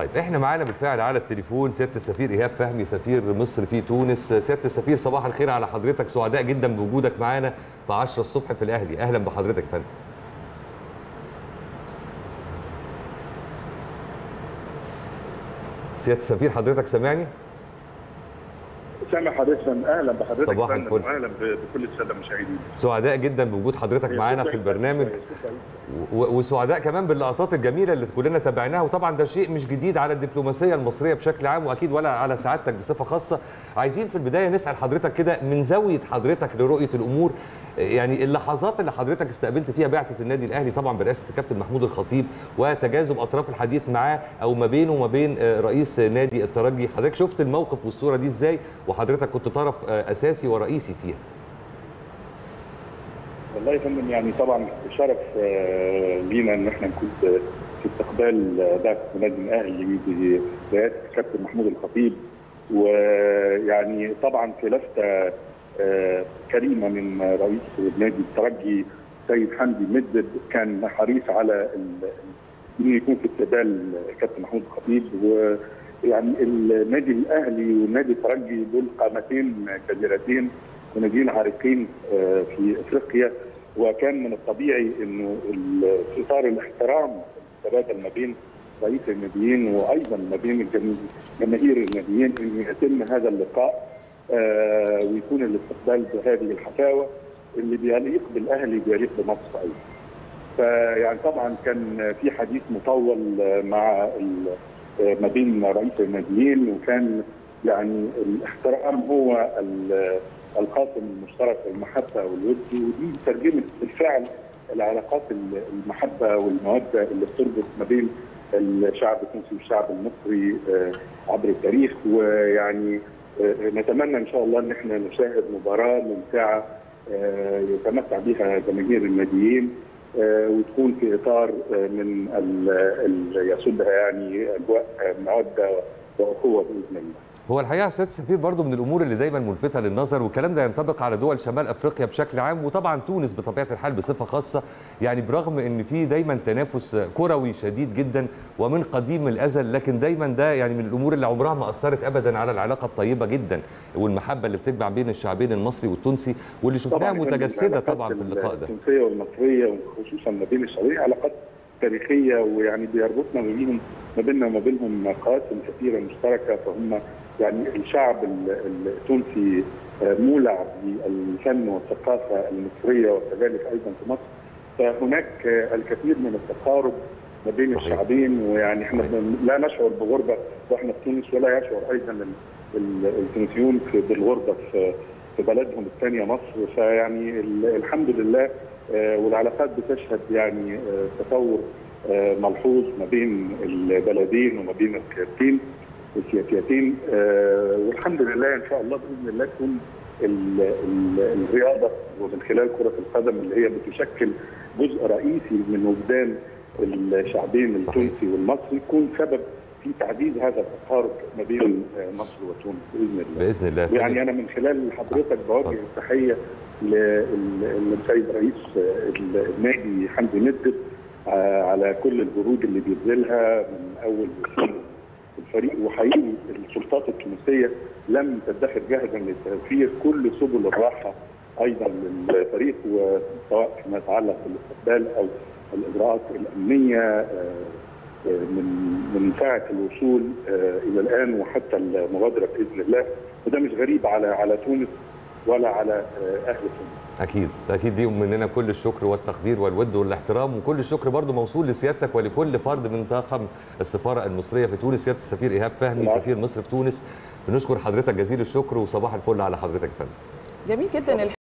طيب احنا معانا بالفعل على التليفون سياده السفير ايهاب فهمي سفير مصر في تونس سياده السفير صباح الخير على حضرتك سعداء جدا بوجودك معانا في 10 الصبح في الاهلي اهلا بحضرتك يا فندم سياده السفير حضرتك سامعني سامع حضرتك اهلا بحضرتك صباح فندم، الفل. واهلا ب- بكل الساده المشاهدين سعداء جدا بوجود حضرتك معانا في البرنامج و- وسعداء كمان باللقطات الجميله اللي كلنا تابعناها وطبعا ده شيء مش جديد على الدبلوماسيه المصريه بشكل عام واكيد ولا على سعادتك بصفه خاصه عايزين في البدايه نسال حضرتك كده من زاويه حضرتك لرؤيه الامور يعني اللحظات اللي حضرتك استقبلت فيها بعثه النادي الاهلي طبعا برئاسه الكابتن محمود الخطيب وتجاذب اطراف الحديث معاه او ما بينه وما بين آه، رئيس نادي الترجي حضرتك شفت الموقف والصوره دي ازاي وحضرتك كنت طرف آه، اساسي ورئيسي فيها والله يا فندم يعني طبعا شرف آه، لينا ان احنا نكون في في استقبال آه، بعثه النادي الاهلي برئاسه الكابتن محمود الخطيب ويعني طبعا في لفته آه، كريمه من رئيس نادي الترجي سيد حمدي مدد كان حريص على ال- انه يكون في استقبال الكابتن محمود الخطيب ويعني النادي الاهلي والنادي الترجي دول قامتين كبيرتين وناديين عريقين آه، في افريقيا وكان من الطبيعي انه ال- في اطار الاحترام المتبادل ما بين رئيس الناديين وايضا ما بين الجماهير جماهير الناديين انه يتم هذا اللقاء آه، ويكون الاستقبال بهذه الحفاوه اللي بيليق بالاهلي بيليق بمصر ايضا. فيعني طبعا كان في حديث مطول مع ال- ما بين رئيس الناديين وكان يعني الاحترام هو ال- القاسم المشترك المحبه والود ودي ترجمت بالفعل العلاقات ال- المحبه والموده اللي بتربط ما بين الشعب التونسي والشعب المصري آه، عبر التاريخ ويعني آه، نتمنى ان شاء الله ان احنا نشاهد مباراه ممتعه آه، يتمتع بها جماهير الناديين آه، وتكون في اطار آه، من ال- ال- يسودها يعني اجواء آه، موده واخوه باذن الله. هو الحقيقه يا استاذ السفير برضو من الامور اللي دايما ملفته للنظر والكلام ده ينطبق على دول شمال افريقيا بشكل عام وطبعا تونس بطبيعه الحال بصفه خاصه يعني برغم ان في دايما تنافس كروي شديد جدا ومن قديم الازل لكن دايما ده يعني من الامور اللي عمرها ما اثرت ابدا على العلاقه الطيبه جدا والمحبه اللي بتجمع بين الشعبين المصري والتونسي واللي شفناها طبعاً يا فندم متجسده العلاقات طبعا في اللقاء ده التونسيه والمصريه وخصوصا ما بين الشعبين علاقات تاريخيه ويعني بيربطنا ما بينهم ما بيننا وما بينهم قواسم كثيره مشتركه فهم يعني الشعب ال- التونسي آه، مولع بالفن والثقافه المصريه وكذلك ايضا في مصر فهناك آه، الكثير من التقارب ما بين صحيح. الشعبين ويعني احنا بن- لا نشعر بغربه واحنا في تونس ولا يشعر ايضا ال- ال- التونسيون في- بالغربه في في بلدهم الثانيه مصر فيعني ال- الحمد لله آه، والعلاقات بتشهد يعني آه، تطور آه، ملحوظ ما بين البلدين وما بين القيادتين السياسيتين آه، والحمد لله ان شاء الله باذن الله تكون ال- ال- الرياضه ومن خلال كره القدم اللي هي بتشكل جزء رئيسي من وجدان الشعبين صحيح. التونسي والمصري يكون سبب في تعزيز هذا التقارب ما بين آه، مصر وتونس باذن الله. باذن الله يعني انا من خلال حضرتك بوجه التحيه لل- للسيد رئيس ال- النادي حمدي مدد آه، على كل الجهود اللي بيبذلها من اول وصول الفريق وحقيقي السلطات التونسيه لم تدخر جهدا لتوفير كل سبل الراحه ايضا للفريق وسواء فيما يتعلق بالاستقبال او الاجراءات الامنيه آه، من من ساعه الوصول آه، الى الان وحتى المغادره باذن الله وده مش غريب على على تونس ولا على آه، اهل تونس. اكيد اكيد دي مننا كل الشكر والتقدير والود والاحترام وكل الشكر برضو موصول لسيادتك ولكل فرد من طاقم السفاره المصريه في تونس سياده السفير ايهاب فهمي العفو. سفير مصر في تونس بنشكر حضرتك جزيل الشكر وصباح الفل على حضرتك يا فندم جميل جدا